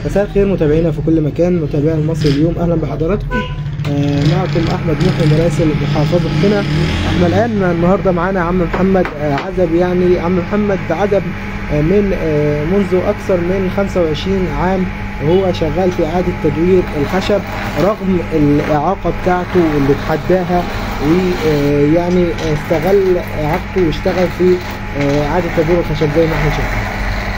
مساء الخير متابعينا في كل مكان متابعي المصري اليوم اهلا بحضراتكم آه معكم احمد محي مراسل محافظه قنا احنا الان النهارده معانا عم محمد آه عزب يعني عم محمد عزب آه من آه منذ اكثر من 25 عام وهو شغال في اعاده تدوير الخشب رغم الاعاقه بتاعته اللي اتحداها ويعني استغل اعاقته واشتغل في آه اعاده تدوير الخشب زي ما احنا شايفين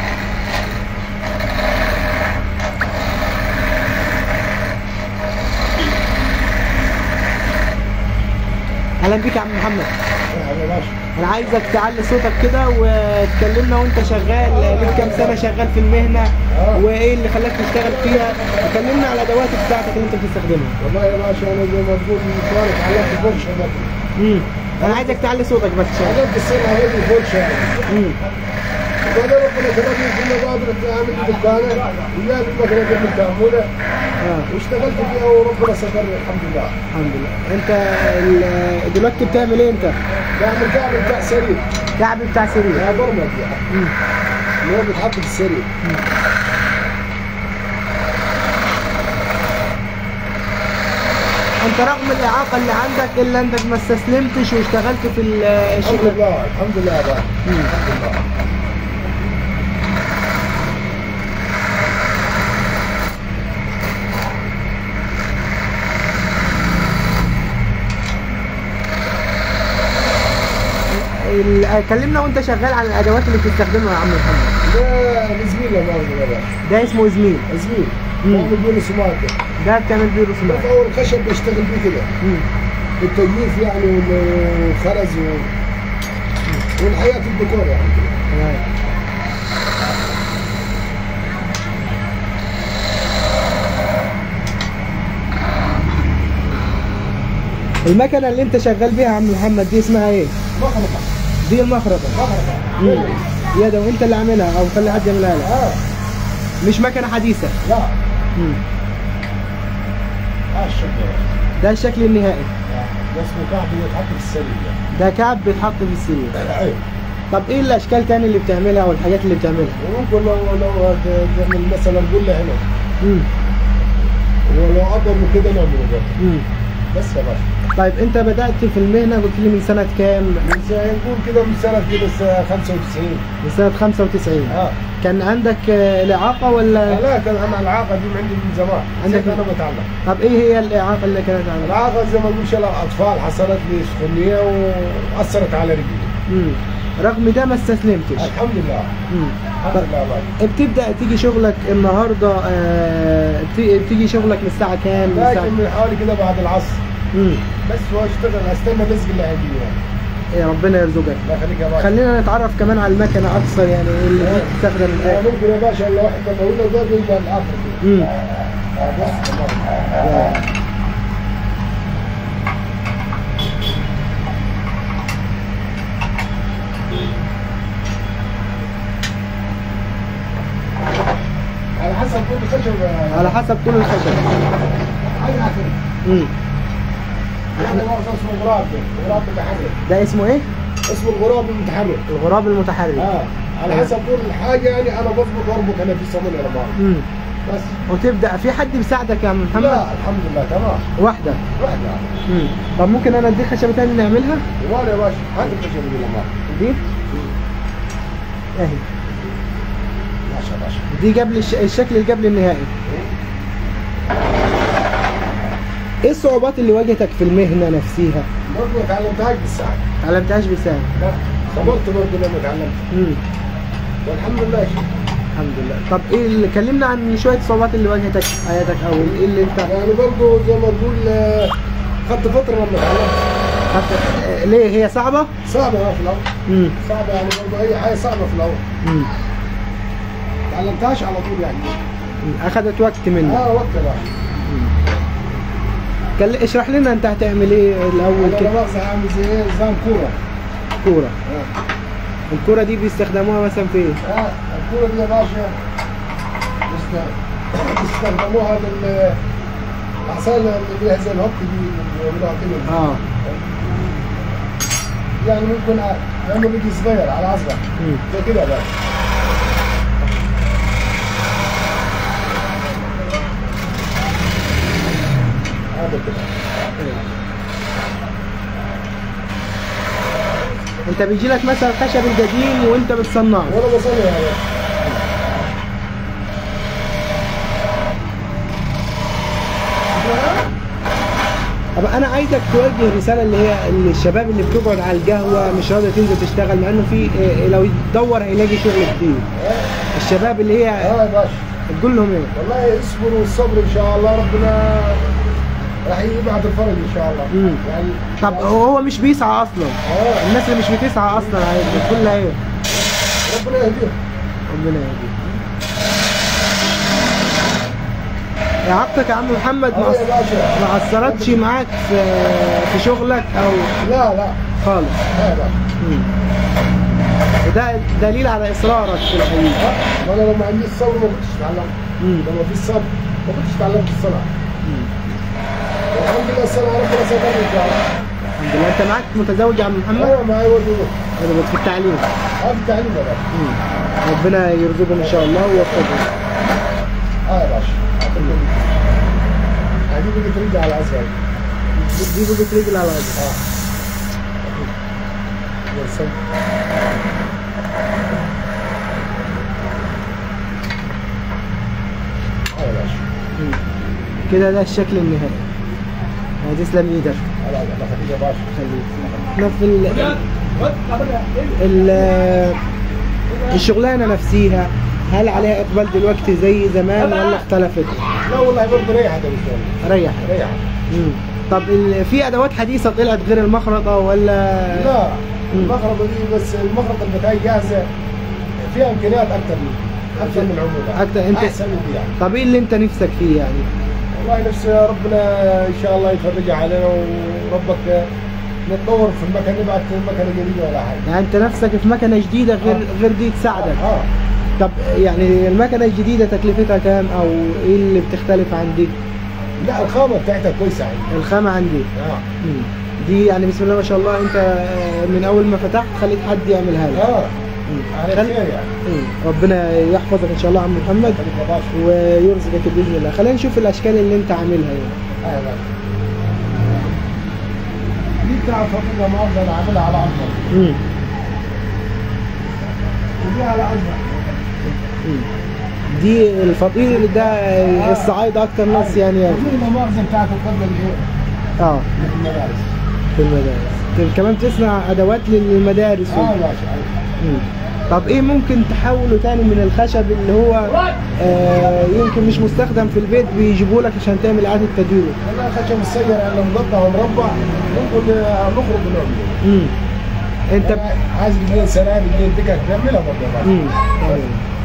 اهلا بيك يا عم محمد انا عايزك تعلي صوتك كده وتكلمنا وانت شغال ليك كام سنه شغال في المهنه وايه اللي خلاك تشتغل فيها وكلمنا على الادوات بتاعتك اللي انت بتستخدمها والله يا باشا انا زي ما تقول مشوارك علقت فرشه بس امم انا عايزك تعلي صوتك بس شويه علقت السنه هذه فرشه امم وبعدين ربنا كرمني في المقابر عملت دكانه وجاب المكنه قبل التعموله اه واشتغلت فيها وربنا سترني الحمد لله الحمد لله انت ال- دلوقتي بتعمل ايه انت؟ بعمل كعب بتاع سرير كعب بتاع سرير يا برمج يعني مم. اللي هو بيتحط في السرير انت رغم الاعاقه اللي عندك الا انك ما استسلمتش واشتغلت في ال- الحمد الشغل لله الحمد لله يا باشا مم. الحمد لله ال- كلمنا وانت شغال عن الادوات اللي بتستخدمها يا عم محمد ده زميل يا باشا يا باشا ده اسمه زميل زميل مم. بعمل بيه رسومات ده بتعمل بيه رسومات بطور الخشب بشتغل بيه كده مم. التجميف يعني والخرز و... والحياة الديكور يعني تمام. المكنه اللي انت شغال بيها يا عم محمد دي اسمها ايه؟ مخرطة دي المخرطه مخرطة مم. يا ده وانت اللي عاملها او خلي حد يعملها لك اه مش مكنه حديثه لا مم. اه الشكل ده الشكل النهائي ده اسمه كعب يتحط في السرير ده كعب بيتحط في السرير ايوه طب ايه الاشكال تاني اللي بتعملها والحاجات اللي بتعملها؟ وممكن لو لو تعمل مثلا قله هنا مم. ولو اكبر من كده نعمله برضه مم. بس يا باشا طيب انت بدات في المهنه قلت لي من سنه كام؟ من سنة- نقول كده من سنة كده س- 95 من سنه 95 اه كان عندك آه، الاعاقه ولا لا كان انا العاقه دي عندي من زمان عندك- عندك انا بتعلم طب ايه هي الاعاقه اللي كانت عندك؟ العاقه زي ما نقول شلل اطفال حصلت لي سخونيه واثرت على رجلي مم. رغم ده ما استسلمتش الحمد لله مم. الحمد طب لله بقى. بتبدا تيجي شغلك النهارده آه، بت- بتيجي شغلك من الساعه كام؟ من الساعة... لكن من حوالي كده بعد العصر مم. بس واشتغل استنى الرزق اللي هيجي يعني يا ربنا يرزقك الله يخليك يا باشا خلينا نتعرف كمان على المكنه اكثر يعني ايه اللي آه. بتستخدم آه، ازاي ممكن يا باشا لو واحد لما يقول له ده بيبقى الاخر مم. آه، بص تمام. على حسب كل خشب آه، على حسب طول الخشب حاجة كده. مم. يعني هو اسمه غراب غراب متحرك ده اسمه ايه؟ اسمه الغراب المتحرك الغراب المتحرك اه على حسب كل حاجه يعني انا بظبط واربط انا في صمون يا ربان مم. بس وتبدا في حد بيساعدك يا عم محمد؟ لا الحمد لله تمام واحده واحده مم. طب ممكن انا اديك خشبه تاني نعملها؟ وين يا باشا هات الخشب دي لما دي اهي ماشي يا باشا دي قبل الش... الشكل اللي قبل النهائي ايه الصعوبات اللي واجهتك في المهنه نفسها؟ برضه ما تعلمتهاش بالساعه ما تعلمتهاش بسهل لا صبرت برضه لما تعلمت امم والحمد لله الحمد لله طب ايه اللي كلمنا عن شويه الصعوبات اللي واجهتك في حياتك او ايه اللي انت يعني برضه زي ما تقول آه، خدت فتره لما تعلمت حتى... آه، ليه هي صعبه؟ صعبه في الاول امم صعبه يعني برضه اي حاجه صعبه في الاول امم تعلمتهاش على طول يعني اخذت وقت منك اه وقت يا باشا كل... اشرح لنا انت هتعمل ايه الاول انا كده مؤاخذه عامل زي ايه نظام كوره كوره آه. الكوره دي بيستخدموها مثلا في ايه؟ اه الكوره دي يا باشا بيست- بيستخدموها بال الاعصاب اللي فيها زي الهوك دي اللي بيعملوها كده اه يعني ممكن يعملوا بيجي صغير على اصغر مم. زي كده بقى هذا كده انت بيجي لك مثلا الخشب القديم وانت بتصنعه وانا بصنع يا باشا طب انا عايزك توجه رساله اللي هي الشباب اللي بتقعد على القهوه مش راضيه تنزل تشتغل مع انه في اه، لو يدور هيلاقي شغل كتير الشباب اللي هي اه يا باشا تقول لهم ايه؟ والله اصبروا والصبر ان شاء الله ربنا راح يبعث الفرج ان شاء الله مم. يعني طب هو مش بيسعى اصلا اه الناس اللي مش بتسعى اصلا بتقول لها ايه؟ ربنا يهديهم ربنا يهديك اعاقتك يا عم محمد ما اه يا باشا ما اثرتش معاك في في شغلك او لا لا خالص لا لا مم. وده دليل على اصرارك في الحقيقه ما انا لو ما عنديش صبر ما كنتش اتعلمت مم. لو ما فيش صبر ما كنتش اتعلمت الصنعه مم. والحمد لله الصنعه ربنا سترني ان شاء الله الحمد لله انت معاك متزوج يا عم محمد ايوه معايا ولد وبنت. انا في التعليم هذا التعليم يا باشا مم. ربنا يرزقهم ان شاء الله ويوفقهم اه يا باشا هذه بدك ترجع على اسفل دي بقت رجل على رجل اه يا سلام اه يا باشا مم. كده ده الشكل النهائي هتسلم ايدك لا لا لا خليك يا باشا خليك احنا في ال... ال... الشغلانه نفسها هل عليها اقبال دلوقتي زي زمان ولا اختلفت؟ لا والله برضه ريحت يا باشا ريح ريحت مم. طب ال... في ادوات حديثه طلعت غير المخرطه ولا لا مم. المخرطة دي بس المخرطة البتاعي جاهزة فيها امكانيات اكثر من اكثر من العموم أكتر، أنت- احسن من دي يعني طب ايه اللي انت نفسك فيه يعني؟ والله نفسي يا ربنا ان شاء الله يتفرج علينا وربك نتطور في المكان نبعث مكنه جديده ولا حاجه يعني انت نفسك في مكنه جديده غير آه. غير دي تساعدك اه طب يعني المكنه الجديده تكلفتها كام او ايه اللي بتختلف عن دي؟ لا الخامه بتاعتها كويسه عندي الخامه عندي اه مم. دي يعني بسم الله ما شاء الله انت آه، من اول ما فتحت خليت حد يعملها لك اه مم. على خل- خير يعني مم. ربنا يحفظك ان شاء الله يا عم محمد خليك يا باشا ويرزقك باذن الله خلينا نشوف الاشكال اللي انت عاملها يعني اه يا باشا دي بتاعت فاطمه مؤاخذه انا عاملها على ارضها مم. ودي على ارضها مم. دي الفطير ده الصعايدة اكتر ناس يعني يعني ودي المؤاخذه بتاعت القبله اللي هي اه في المدارس في المدارس طب كمان بتصنع ادوات للمدارس اه يا باشا مم. طب ايه ممكن تحوله تاني من الخشب اللي هو آه يمكن مش مستخدم في البيت بيجيبوا لك عشان تعمل اعاده تدويره والله خشب السير يعني لو مقطع ومربع ممكن نخرج ونعمله امم انت ب... عايز جنيه سنه جنيه دكك نعملها برضه يا باشا. مم. تمام.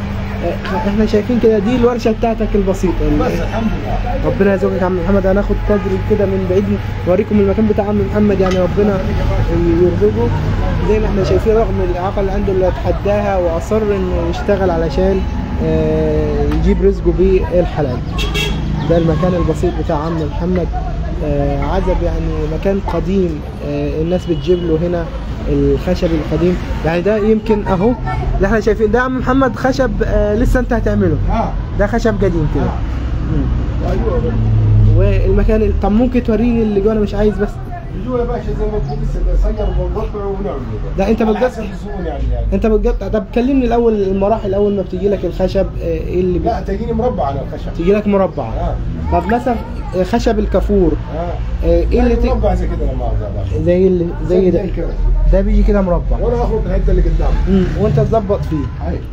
آه، احنا شايفين كده دي الورشه بتاعتك البسيطه بس اللي- الحمد لله ربنا يرزقك يا عم محمد هناخد قدر كده من بعيد نوريكم المكان بتاع عم محمد يعني ربنا يرزقه زي ما احنا شايفين رغم الاعاقه اللي عنده اللي اتحداها واصر انه يشتغل علشان آه، يجيب رزقه بالحلال ده المكان البسيط بتاع عم محمد آه، عزب يعني مكان قديم آه، الناس بتجيب له هنا الخشب القديم يعني ده يمكن اهو اللي احنا شايفين ده عم محمد خشب آه، لسه انت هتعمله اه ده خشب قديم كده آه. مم. ايوه والمكان طب ممكن توريني اللي جوه انا مش عايز بس يجوا يا باشا زي ما تقول لسه بنصير وبنقطع ونعمل لا، أنت على بتقطع- حسب الزبون يعني, يعني انت بتقطع طب كلمني الاول المراحل اول ما بتيجي لك الخشب آه، ايه اللي لا بي... تجيني مربع على الخشب تيجي لك مربع اه طب مثلا خشب الكافور اه آه، ايه اللي ت... مربع زي كده لما اخذ يا باشا زي اللي زي ده كده ده بيجي كده مربع وانا اخرج الحته اللي قدام امم وانت تظبط فيه هاي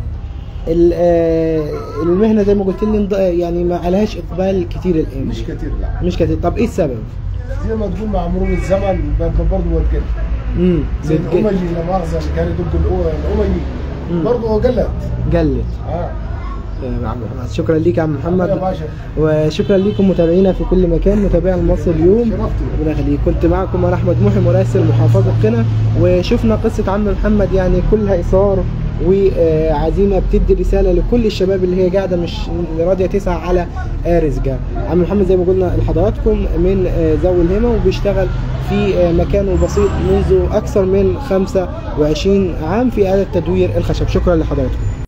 ال- آه، المهنه زي ما قلت لي انض- يعني ما عليهاش اقبال كتير الان مش كتير لا مش كتير طب ايه السبب؟ زي ما تقول مع مرور الزمن برضه وقت امم زي الامجي لا مؤاخذه اللي كان يدق الأو- الامجي مم. برضه قلت قلت اه يا عم محمد شكرا ليك يا عم يا محمد باشا وشكرا لكم متابعينا في كل مكان متابعي المصري اليوم شرفتني ربنا يخليك كنت معكم انا احمد محي مراسل محافظه قنا وشفنا قصه عم محمد يعني كلها اثار وعزيمه بتدي رساله لكل الشباب اللي هي قاعده مش راضيه تسعى على رزقها عم محمد زي ما قلنا لحضراتكم من ذوي الهمه وبيشتغل في مكانه البسيط منذ اكثر من 25 عام في اعاده تدوير الخشب شكرا لحضراتكم